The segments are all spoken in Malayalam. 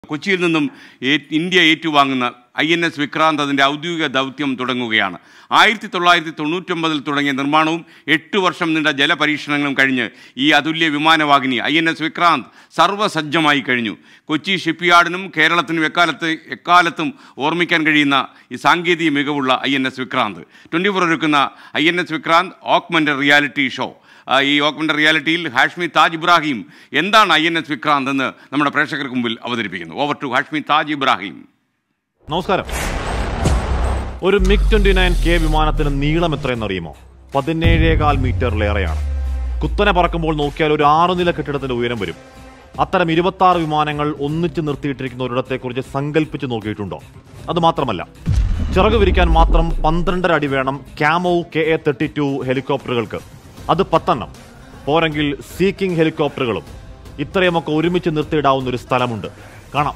കൊച്ചിയിൽ നിന്നും ഏ- ഇന്ത്യ ഏറ്റുവാങ്ങുന്ന ഐ എൻ എസ് വിക്രാന്ത് അതിൻ്റെ ഔദ്യോഗിക ദൗത്യം തുടങ്ങുകയാണ് ആയിരത്തി തൊള്ളായിരത്തി തൊണ്ണൂറ്റൊമ്പതിൽ തുടങ്ങിയ നിർമ്മാണവും എട്ട് വർഷം നീണ്ട ജലപരീക്ഷണങ്ങളും കഴിഞ്ഞ് ഈ അതുല്യ വിമാനവാഹിനി ഐ എൻ എസ് വിക്രാന്ത് സർവ്വസജ്ജമായി കഴിഞ്ഞു കൊച്ചി ഷിപ്പ്യാർഡിനും കേരളത്തിനും എക്കാലത്ത് എക്കാലത്തും ഓർമ്മിക്കാൻ കഴിയുന്ന ഈ സാങ്കേതിക മികവുള്ള I N S Vikrant twenty four ഒരുക്കുന്ന I N S Vikrant augmented reality show ആ, ഈ ഓക്മെൻ്റ് റിയാലിറ്റിയിൽ ഹാഷ്മി താജ് ഇബ്രാഹിം എന്താണ് ഐ എൻ എസ് വിക്രാന്ത് എന്ന് നമ്മുടെ പ്രേക്ഷകർക്ക് മുമ്പിൽ അവതരിപ്പിക്കുന്നു ഓവർ ടു ഹാഷ്മി താജ് ഇബ്രാഹിം നമസ്കാരം ഒരു മിഗ് ട്വന്റി നയൻ കെ വിമാനത്തിന് നീളം എത്രയെന്നറിയുമോ പതിനേഴേകാൽ മീറ്ററിലേറെയാണ് കുത്തനെ പറക്കുമ്പോൾ നോക്കിയാൽ ഒരു ആറു നില കെട്ടിടത്തിന്റെ ഉയരം വരും അത്തരം ഇരുപത്തി ആറ് വിമാനങ്ങൾ ഒന്നിച്ച് നിർത്തിയിട്ടിരിക്കുന്ന ഒരിടത്തെക്കുറിച്ച് സങ്കല്പിച്ച് നോക്കിയിട്ടുണ്ടോ അത് മാത്രമല്ല ചിറക് വിരിക്കാൻ മാത്രം പന്ത്രണ്ടര അടി വേണം Kamov K A thirty two ഹെലികോപ്റ്ററുകൾക്ക് അത് പത്തെണ്ണം പോരെങ്കിൽ സീക്കിംഗ് ഹെലികോപ്റ്ററുകളും ഇത്രയുമൊക്കെ ഒരുമിച്ച് നിർത്തിയിടാവുന്ന ഒരു സ്ഥലമുണ്ട് കാണാം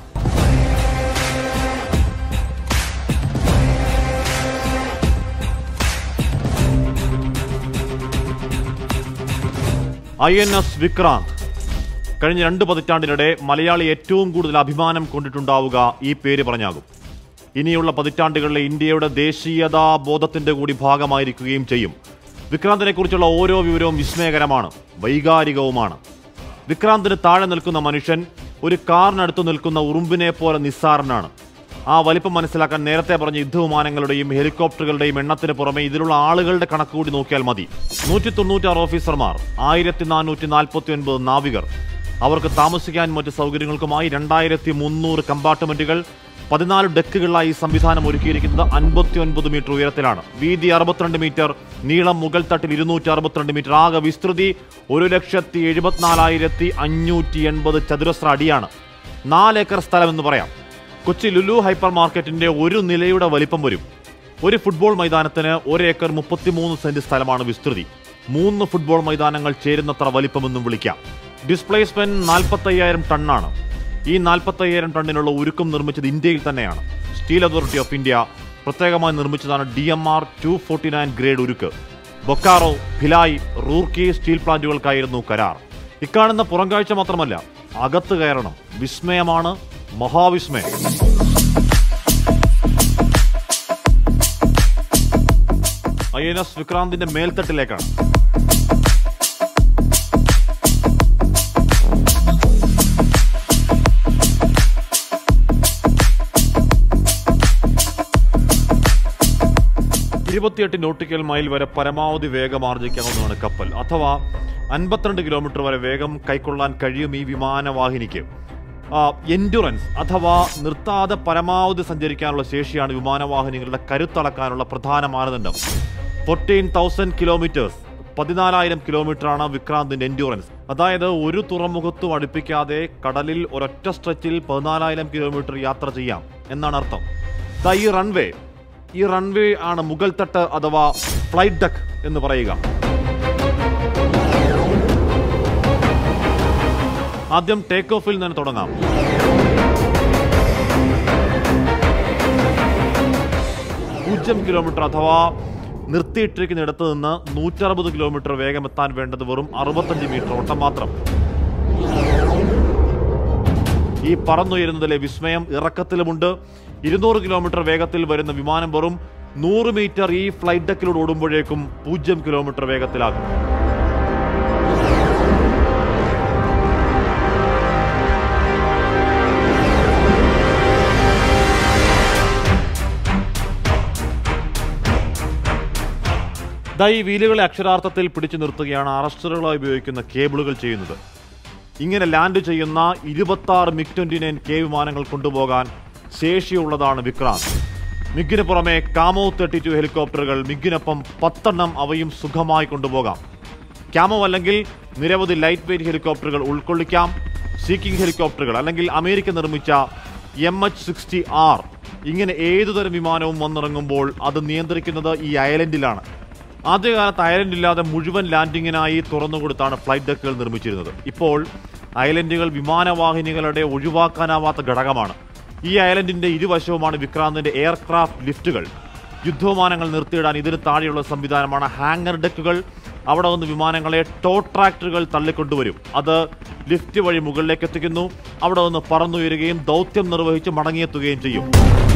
ഐ എൻ എസ് വിക്രാന്ത് കഴിഞ്ഞ രണ്ട് പതിറ്റാണ്ടിനിടെ മലയാളി ഏറ്റവും കൂടുതൽ അഭിമാനം കൊണ്ടിട്ടുണ്ടാവുക ഈ പേര് പറഞ്ഞാകും ഇനിയുള്ള പതിറ്റാണ്ടുകളിലെ ഇന്ത്യയുടെ ദേശീയതാ ബോധത്തിന്റെ കൂടി ഭാഗമായിരിക്കുകയും ചെയ്യും വിക്രാന്തിനെ കുറിച്ചുള്ള ഓരോ വിവരവും വിസ്മയകരമാണ് വൈകാരികവുമാണ് വിക്രാന്തിന് താഴെ നിൽക്കുന്ന മനുഷ്യൻ ഒരു കാറിനടുത്ത് നിൽക്കുന്ന ഉറുമ്പിനെ പോലെ നിസ്സാരനാണ് ആ വലിപ്പം മനസ്സിലാക്കാൻ നേരത്തെ പറഞ്ഞ യുദ്ധവിമാനങ്ങളുടെയും ഹെലികോപ്റ്ററുകളുടെയും എണ്ണത്തിന് പുറമെ ഇതിലുള്ള ആളുകളുടെ കണക്ക് കൂടി നോക്കിയാൽ മതി നൂറ്റി തൊണ്ണൂറ്റാറ് ഓഫീസർമാർ ആയിരത്തി നാനൂറ്റി നാൽപ്പത്തി ഒൻപത് നാവികർ അവർക്ക് താമസിക്കാൻ മറ്റ് സൗകര്യങ്ങൾക്കുമായി രണ്ടായിരത്തി മുന്നൂറ് കമ്പാർട്ട്മെന്റുകൾ പതിനാല് ഡെക്കുകളിലായി ഈ സംവിധാനം ഒരുക്കിയിരിക്കുന്നത് അൻപത്തി ഒൻപത് മീറ്റർ ഉയരത്തിലാണ് വീതി അറുപത്തിരണ്ട് മീറ്റർ നീളം മുകൾ തട്ടിൽ ഇരുന്നൂറ്റി അറുപത്തിരണ്ട് മീറ്റർ ആകെ വിസ്തൃതി ഒരു ലക്ഷത്തി എഴുപത്തിനാലായിരത്തി അഞ്ഞൂറ്റി എൺപത് ചതുരശ്ര അടിയാണ് നാലേക്കർ സ്ഥലം എന്ന് പറയാം കൊച്ചി ലുലു ഹൈപ്പർ മാർക്കറ്റിന്റെ ഒരു നിലയുടെ വലിപ്പം വരും ഒരു ഫുട്ബോൾ മൈതാനത്തിന് ഒരു ഏക്കർ മുപ്പത്തിമൂന്ന് സെന്റ് സ്ഥലമാണ് വിസ്തൃതി മൂന്ന് ഫുട്ബോൾ മൈതാനങ്ങൾ ചേരുന്നത്ര വലിപ്പമെന്നും വിളിക്കാം ഡിസ്പ്ലേസ്മെന്റ് നാൽപ്പത്തയ്യായിരം ടണ്ണാണ് ഈ നാൽപ്പത്തയ്യായിരം ടണ്ണിനുള്ള ഉരുക്കം നിർമ്മിച്ചത് ഇന്ത്യയിൽ തന്നെയാണ് സ്റ്റീൽ അതോറിറ്റി ഓഫ് ഇന്ത്യ പ്രത്യേകമായി നിർമ്മിച്ചതാണ് D M R two forty nine grade ഉരുക്ക് ബൊക്കാറോ ഭിലായ് റൂർക്കി സ്റ്റീൽ പ്ലാന്റുകൾക്കായിരുന്നു കരാർ ഇക്കാണുന്ന പുറംകാഴ്ച മാത്രമല്ല അകത്ത് കയറണം വിസ്മയമാണ് മഹാവിസ്മയം ഐ എൻ എസ് വിക്രാന്തിന്റെ മേൽത്തട്ടിലേക്കാണ് ഇരുപത്തിയെട്ട് നോട്ടിക്കൽ മൈൽ വരെ പരമാവധി വേഗം ആർജിക്കാവുന്നതാണ് കപ്പൽ അഥവാ അൻപത്തിരണ്ട് കിലോമീറ്റർ വരെ വേഗം കൈക്കൊള്ളാൻ കഴിയും ഈ വിമാനവാഹിനിക്ക് എൻഡുറൻസ് അഥവാ നിർത്താതെ പരമാവധി സഞ്ചരിക്കാനുള്ള ശേഷിയാണ് വിമാനവാഹിനികളുടെ കരുത്തളക്കാനുള്ള പ്രധാന മാനദണ്ഡം ഫോർട്ടീൻ തൗസൻഡ് കിലോമീറ്റേഴ്സ് പതിനാലായിരം കിലോമീറ്ററാണ് വിക്രാന്തിന്റെ എൻഡ്യൂറൻസ് അതായത് ഒരു തുറമുഖത്തും അടുപ്പിക്കാതെ കടലിൽ ഒരൊറ്റ സ്ട്രെച്ചിൽ പതിനാലായിരം കിലോമീറ്റർ യാത്ര ചെയ്യാം എന്നാണ് അർത്ഥം ദാ ഈ റൺവേ ഈ റൺവേ ആണ് മുകൾ തട്ട് അഥവാ ഫ്ലൈറ്റ് ഡക്ക് എന്ന് പറയുക ആദ്യം ടേക്ക് ഓഫിൽ നിന്ന് തുടങ്ങാം പൂജ്യം കിലോമീറ്റർ അഥവാ നിർത്തിയിട്ടിരിക്കുന്നിടത്ത് നിന്ന് നൂറ്ററുപത് കിലോമീറ്റർ വേഗം എത്താൻ വേണ്ടത് വെറും അറുപത്തഞ്ച് മീറ്റർ ഓട്ടം മാത്രം ഈ പറന്നുയരുന്നതിലെ വിസ്മയം ഇറക്കത്തിലുമുണ്ട് ഇരുന്നൂറ് കിലോമീറ്റർ വേഗത്തിൽ വരുന്ന വിമാനം വെറും നൂറ് മീറ്റർ ഈ ഫ്ലൈറ്റ് ഡെക്കിലൂടെ ഓടുമ്പോഴേക്കും പൂജ്യം കിലോമീറ്റർ വേഗത്തിലാകും ദാ ഈ വീലുകളെ അക്ഷരാർത്ഥത്തിൽ പിടിച്ചു നിർത്തുകയാണ് അറസ്റ്ററുകളായി ഉപയോഗിക്കുന്ന കേബിളുകൾ ചെയ്യുന്നത് ഇങ്ങനെ ലാൻഡ് ചെയ്യുന്ന ഇരുപത്തി ആറ് മിഗ് ട്വന്റി നയൻ കെ വിമാനങ്ങൾ കൊണ്ടുപോകാൻ ശേഷിയുള്ളതാണ് വിക്രാന്ത് മിഗിന് പുറമെ കാമോ തേർട്ടി ടു ഹെലികോപ്റ്ററുകൾ മിഗിനൊപ്പം പത്തെണ്ണം അവയും സുഖമായി കൊണ്ടുപോകാം ക്യാമോ അല്ലെങ്കിൽ നിരവധി ലൈറ്റ് വെയിറ്റ് ഹെലികോപ്റ്ററുകൾ ഉൾക്കൊള്ളിക്കാം സീക്കിംഗ് ഹെലികോപ്റ്ററുകൾ അല്ലെങ്കിൽ അമേരിക്ക നിർമ്മിച്ച എം എച്ച് സിക്സ്റ്റി ആർ ഇങ്ങനെ ഏതുതരം വിമാനവും വന്നിറങ്ങുമ്പോൾ അത് നിയന്ത്രിക്കുന്നത് ഈ ഐലൻഡിലാണ് ആദ്യകാലത്ത് ഐലൻഡ് ഇല്ലാതെ മുഴുവൻ ലാൻഡിങ്ങിനായി തുറന്നുകൊടുത്താണ് ഫ്ലൈറ്റ് ഡെക്കുകൾ നിർമ്മിച്ചിരുന്നത് ഇപ്പോൾ ഐലൻഡുകൾ വിമാനവാഹിനികളുടെ ഒഴിവാക്കാനാവാത്ത ഘടകമാണ് ഈ ഐലൻഡിന്റെ ഇരുവശവുമാണ് വിക്രാന്തിന്റെ എയർക്രാഫ്റ്റ് ലിഫ്റ്റുകൾ യുദ്ധവിമാനങ്ങൾ നിർത്തിയിടാൻ ഇതിന് താഴെയുള്ള സംവിധാനമാണ് ഹാങ്ങർ ഡെക്കുകൾ അവിടെ നിന്ന് വിമാനങ്ങളെ ടോ ട്രാക്ടറുകൾ തള്ളിക്കൊണ്ടുവരും അത് ലിഫ്റ്റ് വഴി മുകളിലേക്ക് എത്തിക്കുന്നു അവിടെ നിന്ന് പറന്നുയരുകയും ദൗത്യം നിർവഹിച്ച് മടങ്ങിയെത്തുകയും ചെയ്യും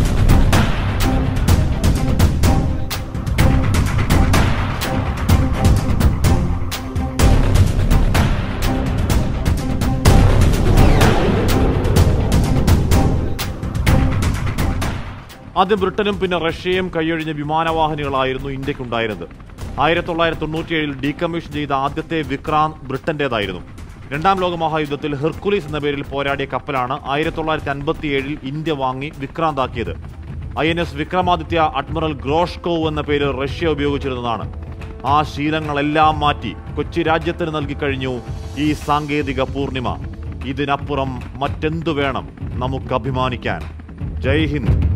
ആദ്യം ബ്രിട്ടനും പിന്നെ റഷ്യയും കൈയൊഴിഞ്ഞ വിമാനവാഹിനികളായിരുന്നു ഇന്ത്യക്കുണ്ടായിരുന്നത് ആയിരത്തി തൊള്ളായിരത്തി തൊണ്ണൂറ്റിയേഴിൽ ഡീകമ്മീഷൻ ചെയ്ത ആദ്യത്തെ വിക്രാന്ത് ബ്രിട്ടന്റേതായിരുന്നു രണ്ടാം ലോക മഹായുദ്ധത്തിൽ ഹെർക്കുലീസ് എന്ന പേരിൽ പോരാടിയ കപ്പലാണ് ആയിരത്തി തൊള്ളായിരത്തി അൻപത്തിയേഴിൽ ഇന്ത്യ വാങ്ങി വിക്രാന്താക്കിയത് I N S Vikramaditya admiral Gorshkov എന്ന പേര് റഷ്യ ഉപയോഗിച്ചിരുന്നതാണ് ആ ശീലങ്ങളെല്ലാം മാറ്റി കൊച്ചി രാജ്യത്തിന് നൽകിക്കഴിഞ്ഞു ഈ സാങ്കേതിക പൂർണിമ ഇതിനപ്പുറം മറ്റെന്തു വേണം നമുക്ക് അഭിമാനിക്കാൻ ജയ് ഹിന്ദ്